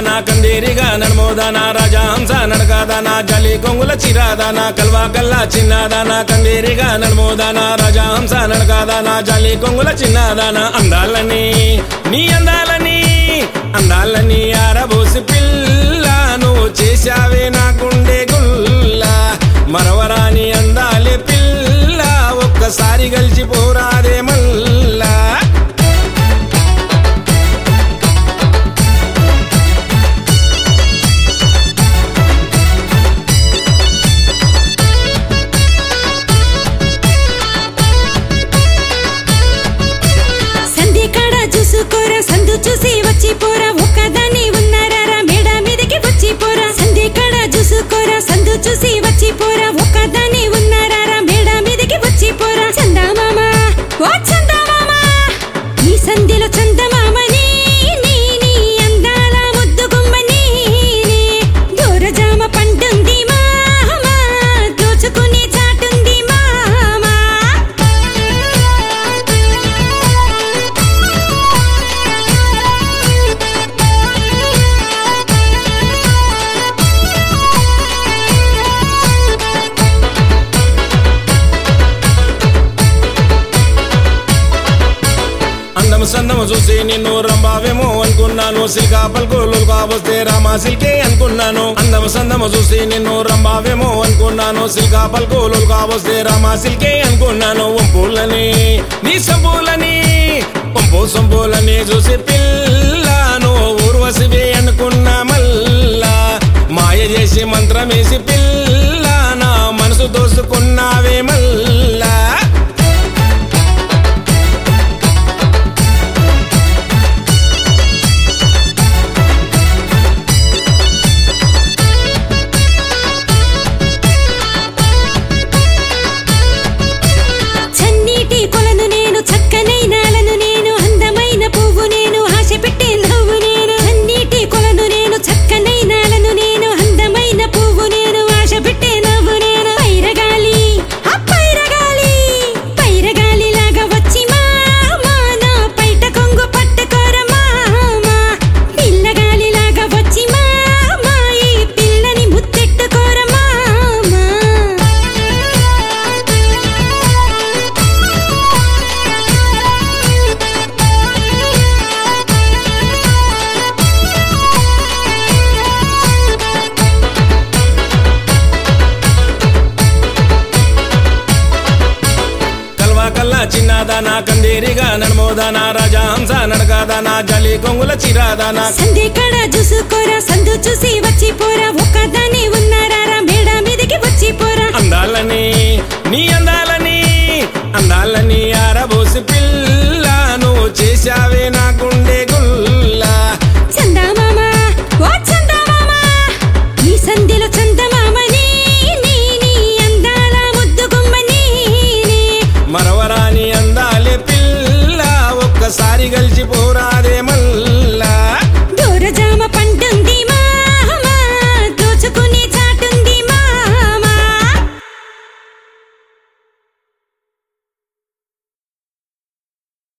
చిన్నదానా కందేరిగా నడమోదానా రాజహంస నడకాదానా జలి కొంగుల చిరాదానా కల్వా కల్లా చిన్నదానా కందేరిగా నడమోదానా రాజహంస నడకాదానా జలి కొంగుల చిన్నదానా అందాలని నీ అందాలని అందాలని ఆరబోసి పిల్ల నువ్వు చేశావే నా గుండె గుల్ల మరవరాని అందాలే పిల్ల ఒక్కసారి కలిసి పోరాదే మల్లా సంధి కాడ చూసుకోరా సందు చూసి వచ్చి పోరా ఒక్కదాన్ని ఉన్నారా మేడ మీదకి వచ్చి పోరా సంధి కాడ చూసుకోరా సందు చూసి వచ్చి పోరా ఒక్కదాన్ని ఉన్నారా మేడ మీదకి వచ్చి పోరా చందమామ ఓ చందమామ ఈ సంధిలో చందమామని నీ నీ అందాల ముద్దు గుమ్మని దూరజామ పండుంది మామ దోచుకుని చాటుంది మామ అందము సందము చూసి నిన్ను రంబావేమో అనుకున్నాను సిల్కా పలుకులు కాబోస్తే రామా సిల్కే అనుకున్నాను అందము సందము చూసి నిన్ను రంబావేమో అనుకున్నాను సిల్కా పలుకులు కాబోస్తే రామా సిల్కే అనుకున్నాను వంపులని నీ సంపులని వంపు సంపులని చూసి పిల్లను ఊర్వశివే అనుకున్నా మల్లా మాయ చేసి మంత్రమేసి పిల్ల నా మనసు దోసుకున్నావే మల్లా చన్నీటి కొలను నేను చక్కనైనాలను నేను అందమైన పువ్వు నేను ఆశ పెట్టే నవ్వు నేను చన్నీటి కొలను నేను చక్కనైనాలను నేను అందమైన పువ్వు నేను ఆశ పెట్టే నవ్వు నేను పైరగాలి ఆ పైరగాలి పైరగాలి లాగా వచ్చి మామా నా పైట కొంగు పట్టుకోర మామా పిల్లగాలి లాగా వచ్చి మామా ఈ పిల్లని ముత్తెట్టుకోర మామా కల్వా కల్లా చిన్నదానా కందేరిగా నడమోదానా రాజహంస నడకాదానా జలి కొంగుల చిరాదానా సంధి కాడ చూసుకోరా సందు చూసి వచ్చి పోరా ఒక్కదాన్ని ఉన్నారా మేడ మీదకి వచ్చి పోరా అందాలని నీ అందాలని అందాలని ఆరబోసి పిల్ల